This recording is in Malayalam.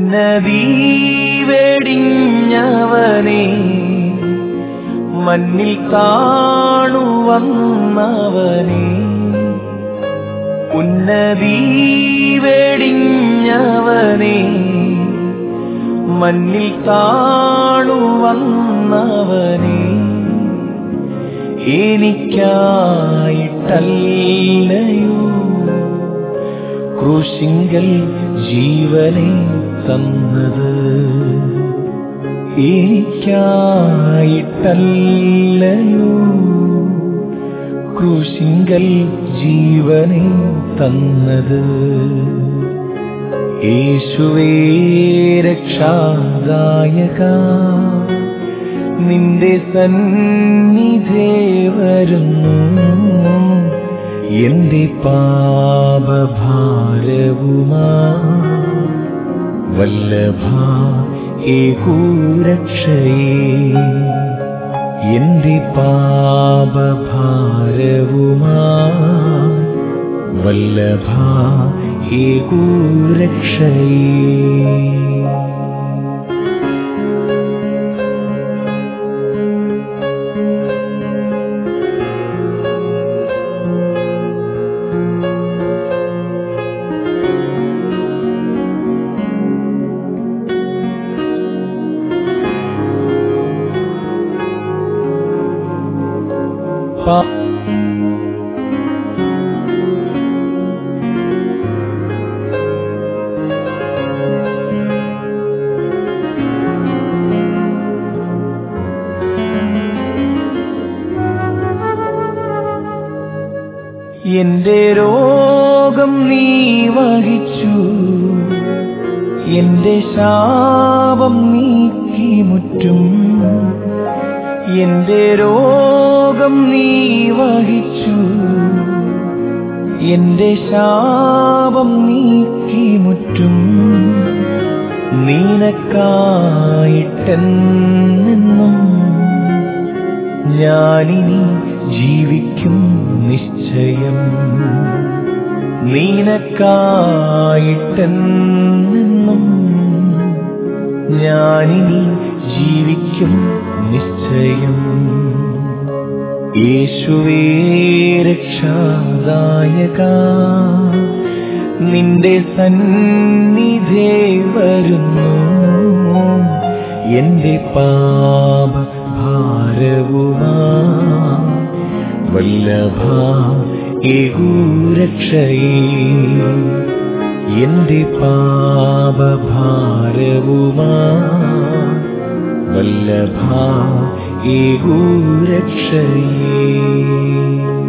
ഉന്നതി വെടിഞ്ഞവനെ മണ്ണിൽ താണു വന്നവനെ ഉന്നതി വെടിഞ്ഞവനെ മണ്ണിൽ താണു വന്നവനെ എനിക്കായിട്ടല്ലയോ ക്രൂശിങ്കൽ ജീവനെ തന്നത് എനിക്കായിട്ടല്ലയോ ക്രൂശിങ്കൽ ജീവനെ തന്നത് യേശുവേ രക്ഷാദായക നിന്റെ സന്നിധേ വരുന്നു എന്റെ പാപഭാരവുമാ വല്ലഭ ഏകൂരക്ഷയേ എന്റെ പാപഭാരവുമാ വല്ലഭ ഏകൂരക്ഷയേ പാ എന്റെ രോഗം നീ വഹിച്ചു എന്റെ ശാപം നീക്കി മുറ്റും എന്റെ രോഗം നീ വഹിച്ചു എന്റെ ശാപം നീക്കി മുറ്റും നീനക്കായിട്ടെന്നും ഞാനിനി ജീവിക്കും നിശ്ചയം നീനക്കായിട്ടെന്നും ഞാനിനി ജീവിക്കും നിശ്ചയം യേശുവേ രക്ഷാദായക നിന്റെ സന്നിധേ വരുന്നു എന്റെ പാപ ഭാരവുമാ വല്ലഭ ഏകൂരക്ഷയേ എന്റെ പാപഭാരവുമാ വല്ലഭ ഏകൂരക്ഷയേ